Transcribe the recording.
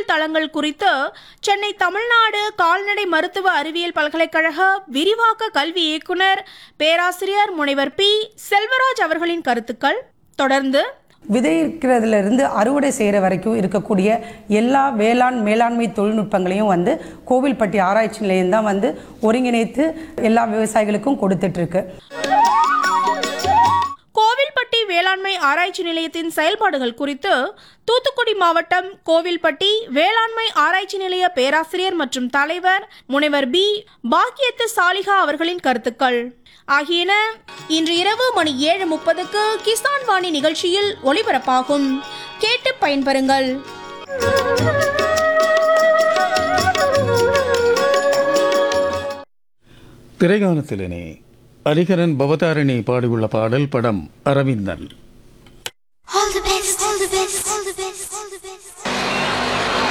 சுற்றுச்சூழல் தளங்கள் குறித்து சென்னை தமிழ்நாடு கால்நடை மருத்துவ அறிவியல் பல்கலைக்கழக விரிவாக்க கல்வி இயக்குனர் பேராசிரியர் முனைவர் பி செல்வராஜ் அவர்களின் கருத்துக்கள் தொடர்ந்து விதைக்கிறதுல இருந்து அறுவடை செய்கிற வரைக்கும் இருக்கக்கூடிய எல்லா வேளாண் மேலாண்மை தொழில்நுட்பங்களையும் வந்து கோவில்பட்டி ஆராய்ச்சி நிலையம் தான் வந்து ஒருங்கிணைத்து எல்லா விவசாயிகளுக்கும் கொடுத்துட்ருக்கு கோவில்பட்டி வேளாண்மை ஆராய்ச்சி நிலையத்தின் செயல்பாடுகள் குறித்து தூத்துக்குடி மாவட்டம் கோவில்பட்டி வேளாண்மை ஆராய்ச்சி நிலைய பேராசிரியர் மற்றும் தலைவர் முனைவர் பி பாக்கியத்து சாலிகா அவர்களின் கருத்துக்கள் ஆகியன இன்று இரவு மணி ஏழு முப்பதுக்கு கிசான் வாணி நிகழ்ச்சியில் ஒளிபரப்பாகும் கேட்டு பயன்பெறுங்கள் திரைகாலத்திலே அரிகரன் பவதாரிணி பாடியுள்ள பாடல் படம் அரவிந்தன்